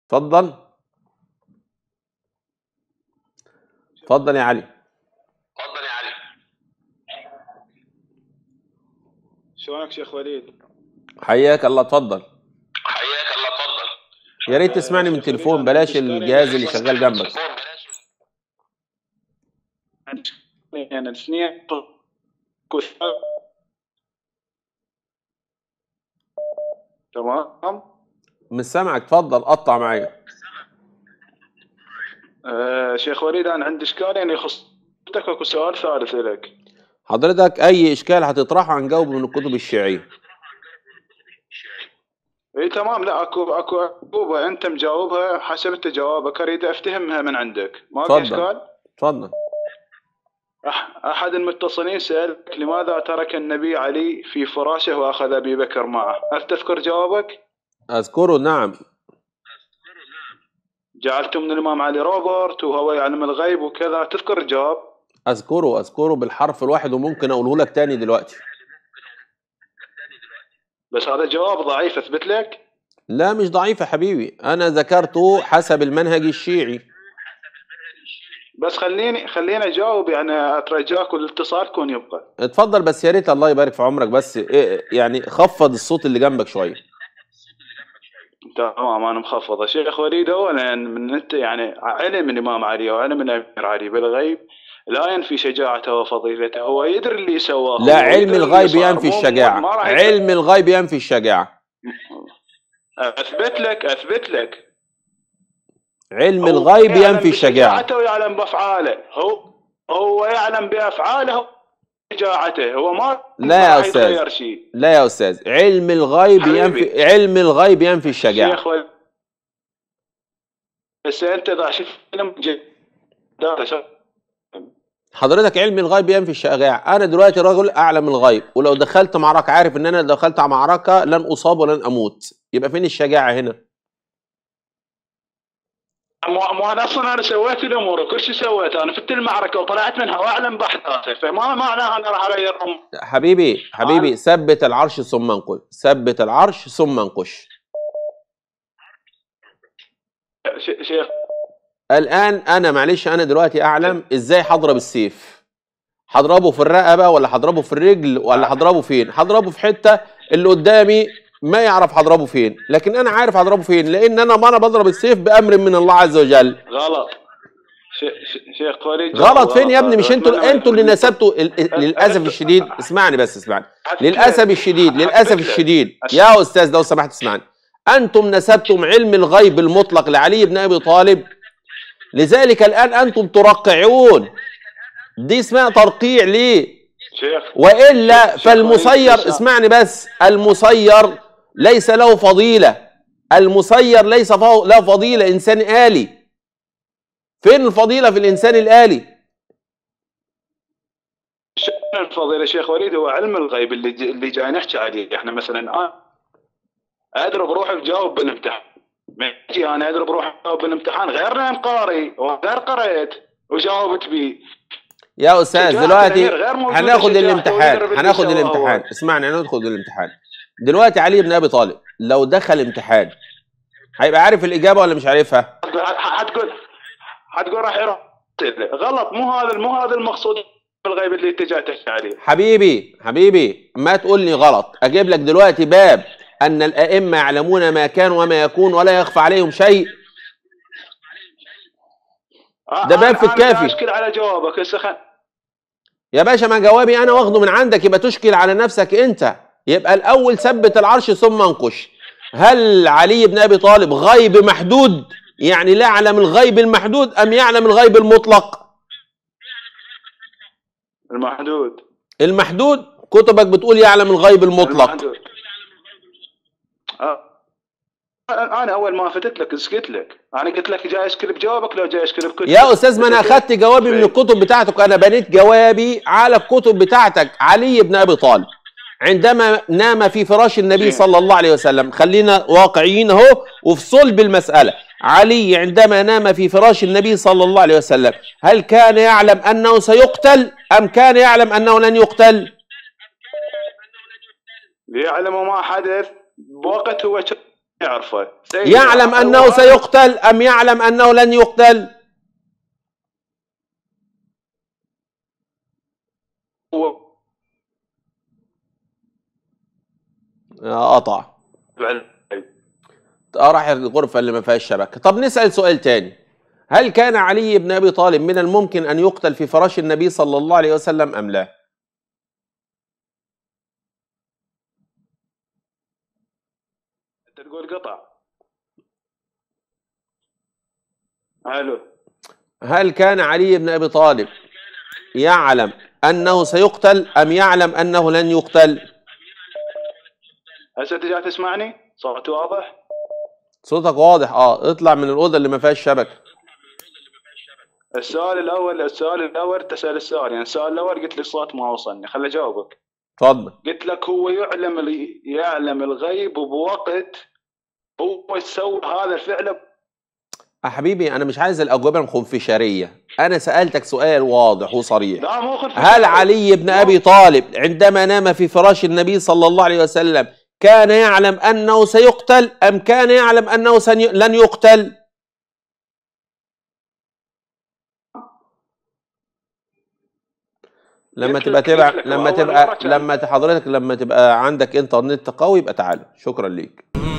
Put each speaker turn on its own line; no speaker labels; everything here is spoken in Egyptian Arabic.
اتفضل اتفضل يا علي
تفضل يا علي
شلونك شيخ وليد؟
حياك الله اتفضل
حياك الله تفضل
يا ريت تسمعني من تليفون بلاش الجهاز اللي شغال جنبك
يعني الاثنين تمام
مش سامعك اتفضل قطع معايا
آه شيخ وليد انا عندي اشكال يعني يخصك اكو سؤال ثالث لك
حضرتك اي اشكال هتطرحه هنجاوبه من الكتب الشيعيه
اي تمام لا اكو اكو اجوبه انت مجاوبها حسب انت جوابك اريد افتهمها من عندك ما في
اتفضل.
اشكال
اتفضل
أح- احد المتصلين سالك لماذا ترك النبي علي في فراشه واخذ ابي بكر معه هل تذكر جوابك
اذكره نعم
جعلتم من الامام علي روبرت وهو يعلم الغيب وكذا تذكر الجواب
اذكره اذكره بالحرف الواحد وممكن اقوله لك تاني دلوقتي
بس هذا جواب ضعيف اثبت لك
لا مش ضعيف يا حبيبي انا ذكرته حسب المنهج الشيعي
بس خليني خليني اجاوب يعني اترجاك والاتصال كون يبقى
اتفضل بس يا ريت الله يبارك في عمرك بس إيه يعني خفض الصوت اللي جنبك شويه
تمام انا مخفضه شيخ وليد اولا من انت يعني علم الامام علي وعلم الامير علي بالغيب لا ينفي شجاعته وفضيلته هو يدري اللي سواه
لا
هو
علم
يدري اللي
الغيب
صار.
ينفي
مو-
الشجاعه
ما راح
علم الغيب ينفي الشجاعه
اثبت لك اثبت لك
علم
هو
الغيب
يعلم
ينفي الشجاعه
بشجاعته ويعلم بافعاله هو هو يعلم بافعاله شجاعته هو ما
لا يا
ما راح
أستاذ.
يتغير شيء
لا يا استاذ علم الغيب
حبيبي.
ينفي علم الغيب ينفي الشجاعه
شيخ وليد بس انت اذا شفت فيلم جد
حضرتك علم الغيب ينفي الشجاعه انا دلوقتي رجل اعلم الغيب ولو دخلت معركه عارف ان انا لو دخلت على معركه لن اصاب ولن اموت يبقى فين الشجاعه هنا
مو مو انا اصلا انا سويت الامور وكل شيء سويت انا فت المعركه وطلعت منها واعلم باحداثها فما معناها انا راح اغير أمور.
حبيبي حبيبي ثبت العرش ثم انقش ثبت العرش ثم انقش
ش- شيخ
الان انا معلش انا دلوقتي اعلم ازاي هضرب السيف هضربه في الرقبه ولا هضربه في الرجل ولا هضربه فين هضربه في حته اللي قدامي ما يعرف هضربه فين لكن انا عارف هضربه فين لان انا ما انا بضرب السيف بامر من الله عز وجل
غلط ش- ش- شيخ وليد
غلط فين يا ابني مش انتوا
أتمنى
انتوا اللي
من-
نسبتوا ال- ال- للاسف الشديد اسمعني بس اسمعني
حتى-
للاسف الشديد للاسف
حتى-
الشديد يا استاذ لو سمحت اسمعني انتم نسبتم علم الغيب المطلق لعلي بن ابي طالب لذلك الان انتم ترقعون دي اسمها ترقيع ليه
شيخ
والا
شيخ
فالمسير
وليد،
اسمعني بس المسير ليس له فضيله المسير ليس فه- له فضيله انسان آلي فين الفضيله في الانسان الآلي
شنو الفضيله شيخ وليد هو علم الغيب اللي ج- اللي جاي نحكي عليه احنا مثلا انا اضرب روحي بجاوب بالامتحان ما اجي انا اضرب روحي بجاوب بالامتحان غير نام قاري وغير قريت وجاوبت بيه
يا استاذ
شجاعة
دلوقتي
الأمير غير موجودة،
هناخد
شجاعته
الامتحان
ويضرب اللي
هناخد
سواه
الامتحان
هو.
اسمعني هندخل الامتحان دلوقتي علي بن ابي طالب لو دخل امتحان هيبقى عارف الاجابه ولا مش عارفها
حتقول حتقول راح يروح غلط مو هذا مو هذا المقصود بالغيب اللي انت جاي تحكي عليه
حبيبي حبيبي ما تقول لي غلط اجيب لك دلوقتي باب ان الائمه يعلمون ما كان وما يكون ولا يخفى عليهم شيء ده باب
أنا-
في الكافي.
انا اشكل على جوابك هسه خل-
يا باشا ما جوابي انا واخده من عندك يبقى تشكل على نفسك انت يبقى الاول ثبت العرش ثم انقش هل علي بن ابي طالب غيب محدود يعني لا يعلم الغيب المحدود ام يعلم الغيب المطلق
المحدود
المحدود كتبك بتقول يعلم الغيب المطلق
المحدود. آه. انا اول ما فتت لك سكت لك انا قلت لك جاي اشكل بجوابك لو جاي اشكل بكتبك
يا استاذ ما انا اخدت جوابي من الكتب بتاعتك انا بنيت جوابي على الكتب بتاعتك علي بن ابي طالب عندما نام في فراش النبي صلى الله عليه وسلم خلينا واقعيين اهو وفي صلب المساله علي عندما نام في فراش النبي صلى الله عليه وسلم هل كان يعلم انه سيقتل ام كان يعلم انه لن يقتل
ليعلم ما حدث بوقت هو ش- يعرفه سيد
يعلم انه
هو-
سيقتل ام يعلم انه لن يقتل
هو
آه، قطع آه، راح الغرفه اللي ما فيهاش شبكه طب نسال سؤال تاني هل كان علي بن ابي طالب من الممكن ان يقتل في فراش النبي صلى الله عليه وسلم ام لا
انت تقول قطع الو
هل كان علي بن ابي طالب يعلم انه سيقتل ام يعلم انه لن يقتل
هسه انت جاي تسمعني؟ صوتي واضح؟
صوتك واضح اه اطلع من الاوضه اللي ما فيهاش شبكه
السؤال الاول السؤال الاول تسال السؤال يعني السؤال الاول قلت لي الصوت ما وصلني خل اجاوبك
اتفضل
قلت لك هو يعلم ال- يعلم الغيب وبوقت هو يسوي هذا الفعل
يا حبيبي انا مش عايز الاجوبه الخنفشاريه انا سالتك سؤال واضح وصريح
لا مو خلف
هل علي بن ابي طالب عندما نام في فراش النبي صلى الله عليه وسلم كان يعلم انه سيقتل ام كان يعلم انه سن- لن يقتل لما
قلت
تبقى
لك-
تبع
قلت لك
لما
أول
تبقى
مرة كان-
لما حضرتك لما تبقى عندك انترنت قوي يبقى تعالى شكرا ليك